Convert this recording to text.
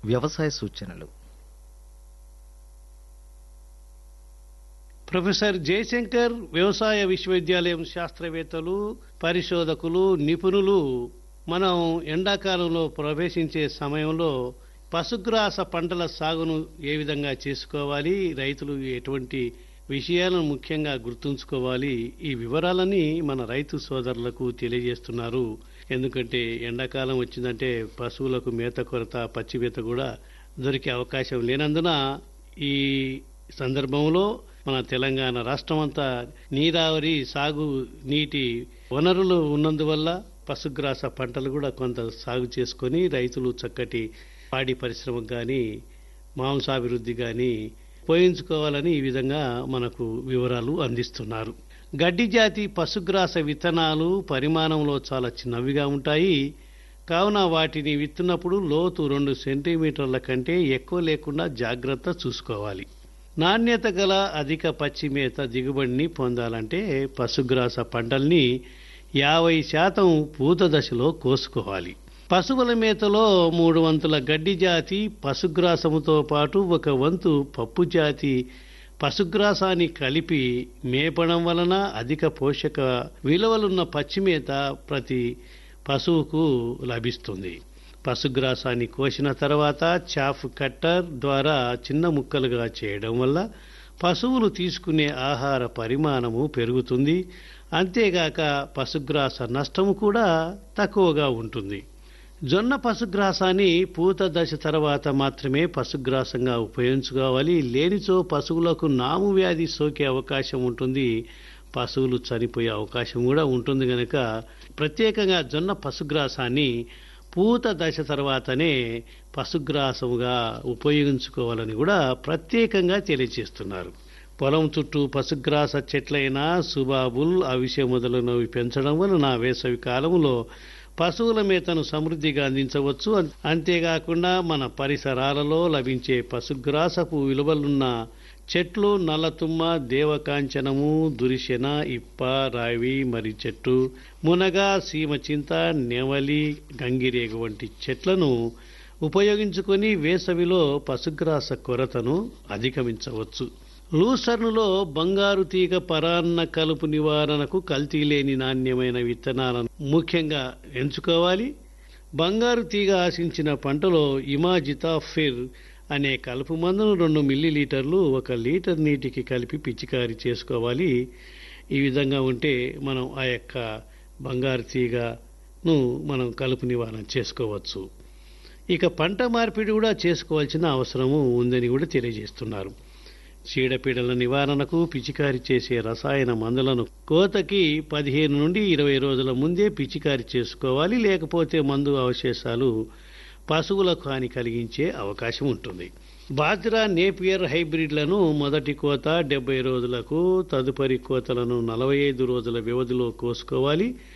వ్యవసాయ సూచనలు ప్రొఫెసర్ జయశంకర్ వ్యవసాయ విశ్వవిద్యాలయం శాస్త్రవేత్తలు పరిశోధకులు నిపుణులు మనం ఎండాకాలంలో ప్రవేశించే సమయంలో పశుగ్రాస పంటల సాగును ఏ విధంగా చేసుకోవాలి రైతులు ఎటువంటి విషయాలను ముఖ్యంగా గుర్తుంచుకోవాలి ఈ వివరాలని మన రైతు సోదరులకు తెలియజేస్తున్నారు ఎందుకంటే ఎండాకాలం వచ్చిందంటే పశువులకు మేత కొరత పచ్చి మేత కూడా దొరికే అవకాశం లేనందున ఈ సందర్భంలో మన తెలంగాణ రాష్ట్రం అంతా నీరావరి సాగు నీటి వనరులు ఉన్నందువల్ల పశుగ్రాస పంటలు కూడా కొంత సాగు చేసుకొని రైతులు చక్కటి పాడి పరిశ్రమకు కానీ మాంసాభివృద్ధి కానీ పోయించుకోవాలని ఈ విధంగా మనకు వివరాలు అందిస్తున్నారు గడ్డి జాతి పశుగ్రాస విత్తనాలు పరిమాణంలో చాలా చిన్నవిగా ఉంటాయి కావున వాటిని విత్తున్నప్పుడు లోతు రెండు సెంటీమీటర్ల కంటే ఎక్కువ లేకుండా జాగ్రత్త చూసుకోవాలి నాణ్యత గల అధిక పచ్చి మేత దిగుబడిని పొందాలంటే పశుగ్రాస పంటల్ని యాభై శాతం పూత దశలో కోసుకోవాలి పశువుల మేతలో మూడు వంతుల గడ్డి జాతి పశుగ్రాసముతో పాటు ఒక వంతు పప్పు జాతి పశుగ్రాసాన్ని కలిపి మేపడం వలన అధిక పోషక విలువలున్న పచ్చిమేత ప్రతి పశువుకు లభిస్తుంది పశుగ్రాసాన్ని కోసిన తర్వాత చాఫ్ కట్టర్ ద్వారా చిన్న ముక్కలుగా చేయడం వల్ల పశువులు తీసుకునే ఆహార పరిమాణము పెరుగుతుంది అంతేగాక పశుగ్రాస నష్టము కూడా తక్కువగా ఉంటుంది జొన్న పశుగ్రాసాన్ని పూత దశ తర్వాత మాత్రమే పశుగ్రాసంగా ఉపయోగించుకోవాలి లేనిచో పశువులకు నాము వ్యాధి సోకే అవకాశం ఉంటుంది పశువులు చనిపోయే అవకాశం కూడా ఉంటుంది కనుక ప్రత్యేకంగా జొన్న పశుగ్రాసాన్ని పూత దశ తర్వాతనే పశుగ్రాసముగా ఉపయోగించుకోవాలని కూడా ప్రత్యేకంగా తెలియజేస్తున్నారు పొలం చుట్టూ పశుగ్రాస చెట్లైన సుబాబుల్ అవిసె మొదలైనవి పెంచడం వలన వేసవి కాలంలో పశువుల మేతను సమృద్ధిగా అందించవచ్చు అంతేకాకుండా మన పరిసరాలలో లభించే పశుగ్రాసపు విలువలున్న చెట్లు నల్లతుమ్మ దేవకాంచనము దురిశెన ఇప్ప రావి మరి చెట్టు మునగ సీమచింత నెవలి గంగిరేగు వంటి చెట్లను ఉపయోగించుకొని వేసవిలో పశుగ్రాస కొరతను అధిగమించవచ్చు లూసర్నులో బంగారు తీగ పరాన్న కలుపు నివారణకు కల్తీ లేని నాణ్యమైన విత్తనాలను ముఖ్యంగా ఎంచుకోవాలి బంగారు తీగ ఆశించిన పంటలో ఇమాజితాఫిర్ అనే కలుపు మందును రెండు మిల్లీలీటర్లు ఒక లీటర్ నీటికి కలిపి పిచికారీ చేసుకోవాలి ఈ విధంగా ఉంటే మనం ఆ యొక్క బంగారు తీగను మనం కలుపు నివారణ చేసుకోవచ్చు ఇక పంట మార్పిడి కూడా చేసుకోవాల్సిన అవసరము ఉందని కూడా తెలియజేస్తున్నారు చీడపీడల నివారణకు పిచికారి చేసే రసాయన మందులను కోతకి పదిహేను నుండి ఇరవై రోజుల ముందే పిచికారి చేసుకోవాలి లేకపోతే మందు అవశేషాలు పశువులకు హాని కలిగించే అవకాశం ఉంటుంది బాజ్రా నేపియర్ హైబ్రిడ్లను మొదటి కోత డెబ్బై రోజులకు తదుపరి కోతలను నలభై ఐదు రోజుల వ్యవధిలో కోసుకోవాలి